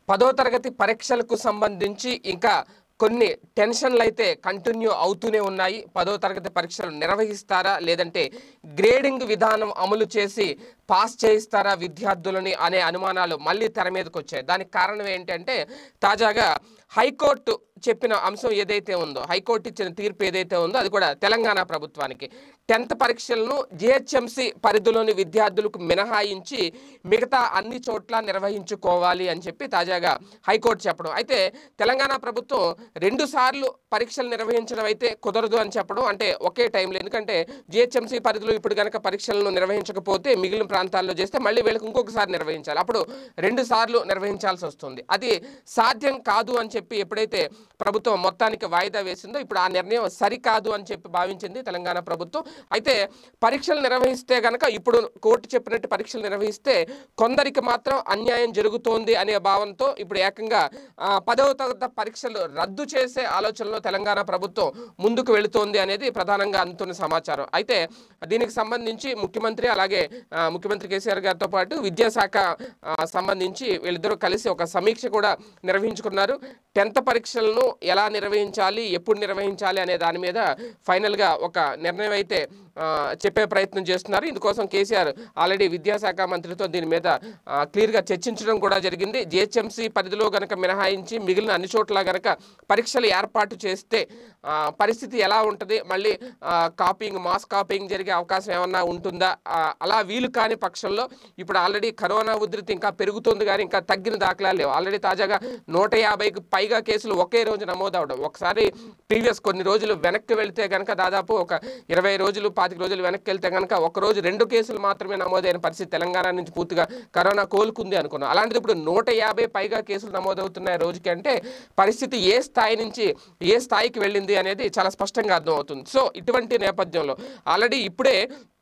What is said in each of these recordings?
పదో తరగతి పరీక్షలకు సంబంధించి ఇంకా కొన్ని టెన్షన్లు అయితే కంటిన్యూ అవుతూనే ఉన్నాయి పదో తరగతి పరీక్షలు నిర్వహిస్తారా లేదంటే గ్రేడింగ్ విధానం అమలు చేసి పాస్ చేయిస్తారా విద్యార్థులని అనే అనుమానాలు మళ్ళీ తెర మీదకి వచ్చాయి దానికి కారణం ఏంటంటే తాజాగా హైకోర్టు చెప్పిన అంశం ఏదైతే ఉందో హైకోర్టు ఇచ్చిన తీర్పు ఏదైతే ఉందో అది కూడా తెలంగాణ ప్రభుత్వానికి టెన్త్ పరీక్షలను జిహెచ్ఎంసి పరిధిలోని విద్యార్థులకు మినహాయించి మిగతా అన్ని చోట్ల నిర్వహించుకోవాలి అని చెప్పి తాజాగా హైకోర్టు చెప్పడం అయితే తెలంగాణ ప్రభుత్వం రెండు సార్లు పరీక్షలు నిర్వహించడం అయితే కుదరదు అని చెప్పడం అంటే ఒకే టైంలో ఎందుకంటే జిహెచ్ఎంసి పరిధిలో ఇప్పుడు కనుక పరీక్షలను నిర్వహించకపోతే మిగిలిన ప్రాంతాల్లో చేస్తే మళ్ళీ వీళ్ళకి ఇంకొకసారి నిర్వహించాలి అప్పుడు రెండు సార్లు నిర్వహించాల్సి వస్తుంది అది సాధ్యం కాదు అని చెప్పి ఎప్పుడైతే ప్రభుత్వం మొత్తానికి వాయిదా వేసిందో ఇప్పుడు ఆ నిర్ణయం సరికాదు అని చెప్పి భావించింది తెలంగాణ ప్రభుత్వం అయితే పరీక్షలు నిర్వహిస్తే గనక ఇప్పుడు కోర్టు చెప్పినట్టు పరీక్షలు నిర్వహిస్తే కొందరికి మాత్రం అన్యాయం జరుగుతోంది అనే భావంతో ఇప్పుడు ఏకంగా ఆ, పదవ తరగతి పరీక్షలు రద్దు చేసే ఆలోచనలో తెలంగాణ ప్రభుత్వం ముందుకు వెళుతోంది అనేది ప్రధానంగా అందుతున్న సమాచారం అయితే దీనికి సంబంధించి ముఖ్యమంత్రి అలాగే ఆ, ముఖ్యమంత్రి కేసీఆర్ గారితో పాటు విద్యాశాఖ ఆ, సంబంధించి వీళ్ళిద్దరూ కలిసి ఒక సమీక్ష కూడా నిర్వహించుకున్నారు టెన్త్ పరీక్షలను ఎలా నిర్వహించాలి ఎప్పుడు నిర్వహించాలి అనే దాని మీద ఫైనల్గా ఒక నిర్ణయం అయితే ఆ, చెప్పే ప్రయత్నం చేస్తున్నారు ఇందుకోసం కేసీఆర్ ఆల్రెడీ విద్యాశాఖ మంత్రితో దీని మీద ఆ, క్లియర్గా చర్చించడం కూడా జరిగింది జిహెచ్ఎంసీ పరిధిలో గనక మినహాయించి మిగిలిన అన్ని చోట్ల గనక పరీక్షలు ఏర్పాటు చేస్తే ఆ, పరిస్థితి ఎలా ఉంటుంది మళ్ళీ ఆ, కాపీయింగ్ మాస్ కాపీయింగ్ జరిగే అవకాశం ఏమన్నా ఉంటుందా ఆ, అలా వీలు కాని పక్షంలో ఇప్పుడు ఆల్రెడీ కరోనా ఉధృతి ఇంకా పెరుగుతుంది కానీ ఇంకా తగ్గిన దాఖలా లేవు ఆల్రెడీ తాజాగా నూట యాభైకి పైగా కేసులు ఒకే రోజు నమోదవడం ఒకసారి ప్రీవియస్ కొన్ని రోజులు వెనక్కి వెళితే కనుక దాదాపు ఒక ఇరవై రోజులు పాతిక రోజులు వెనక్కి వెళ్తే కనుక ఒక రోజు రెండు కేసులు మాత్రమే నమోదైన పరిస్థితి తెలంగాణ నుంచి పూర్తిగా కరోనా కోలుకుంది అనుకున్నాం అలాంటిది ఇప్పుడు నూట యాభై పైగా కేసులు నమోదవుతున్నాయి రోజుకి అంటే పరిస్థితి ఏ స్థాయి నుంచి ఏ స్థాయికి వెళ్ళింది అనేది చాలా స్పష్టంగా అర్థమవుతుంది సో ఇటువంటి నేపథ్యంలో ఆల్రెడీ ఇప్పుడే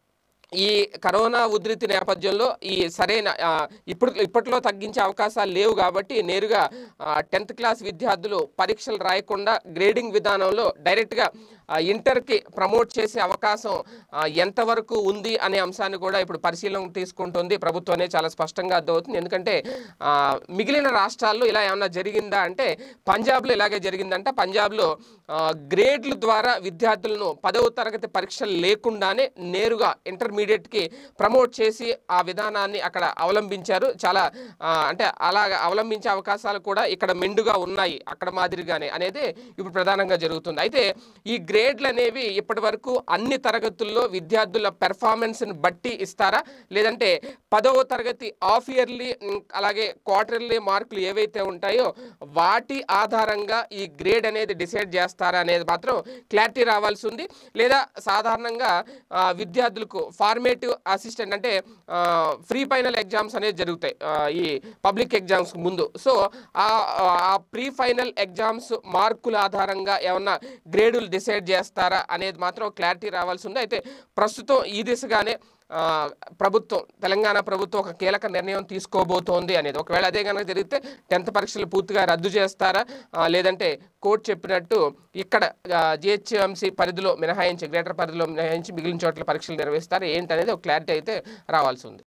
ఈ కరోనా ఉధృతి నేపథ్యంలో ఈ సరైన ఆ, ఇప్పుడు ఇప్పట్లో తగ్గించే అవకాశాలు లేవు కాబట్టి నేరుగా టెన్త్ క్లాస్ విద్యార్థులు పరీక్షలు రాయకుండా గ్రేడింగ్ విధానంలో డైరెక్ట్గా ఆ, ఇంటర్కి ప్రమోట్ చేసే అవకాశం ఆ, ఎంతవరకు ఉంది అనే అంశాన్ని కూడా ఇప్పుడు పరిశీలన తీసుకుంటుంది ప్రభుత్వం అనేది చాలా స్పష్టంగా అర్థమవుతుంది ఎందుకంటే ఆ, మిగిలిన రాష్ట్రాల్లో ఇలా ఏమన్నా జరిగిందా అంటే పంజాబ్లో ఇలాగే జరిగిందంట పంజాబ్లో ఆ, గ్రేడ్ల ద్వారా విద్యార్థులను పదవ తరగతి పరీక్షలు లేకుండానే నేరుగా ఇంటర్మీడియట్కి ప్రమోట్ చేసి ఆ విధానాన్ని అక్కడ అవలంబించారు చాలా ఆ, అంటే అలా అవలంబించే అవకాశాలు కూడా ఇక్కడ మెండుగా ఉన్నాయి అక్కడ మాదిరిగానే అనేది ఇప్పుడు ప్రధానంగా జరుగుతుంది అయితే ఈ గ్రేడ్లు అనేవి ఇప్పటి వరకు అన్ని తరగతుల్లో విద్యార్థుల పెర్ఫార్మెన్స్ని బట్టి ఇస్తారా లేదంటే పదవ తరగతి హాఫ్ ఇయర్లీ ఉమ్, అలాగే క్వార్టర్లీ మార్కులు ఏవైతే ఉంటాయో వాటి ఆధారంగా ఈ గ్రేడ్ అనేది డిసైడ్ చేస్తారా అనేది మాత్రం క్లారిటీ రావాల్సి ఉంది లేదా సాధారణంగా ఆ, విద్యార్థులకు ఫార్మేటివ్ అసిస్టెంట్ అంటే ఫ్రీ ఫైనల్ ఎగ్జామ్స్ అనేది జరుగుతాయి ఆ, ఈ పబ్లిక్ ఎగ్జామ్స్ ముందు సో ఆ ఆ ప్రీ ఫైనల్ ఎగ్జామ్స్ మార్కుల ఆధారంగా ఏమన్నా గ్రేడులు డిసైడ్ చేస్తారా అనేది మాత్రం క్లారిటీ రావాల్సి ఉంది అయితే ప్రస్తుతం ఈ దిశగానే ఆ, ప్రభుత్వం తెలంగాణ ప్రభుత్వం ఒక కీలక నిర్ణయం తీసుకోబోతోంది అనేది ఒకవేళ అదే కనుక జరిగితే టెన్త్ పరీక్షలు పూర్తిగా రద్దు చేస్తారా ఆ, లేదంటే కోర్టు చెప్పినట్టు ఇక్కడ జిహెచ్ఎంసీ పరిధిలో మినహాయించి గ్రేటర్ పరిధిలో మినహాయించి మిగిలిన చోట్ల పరీక్షలు నిర్వహిస్తారా ఏంటనేది ఒక క్లారిటీ అయితే రావాల్సి ఉంది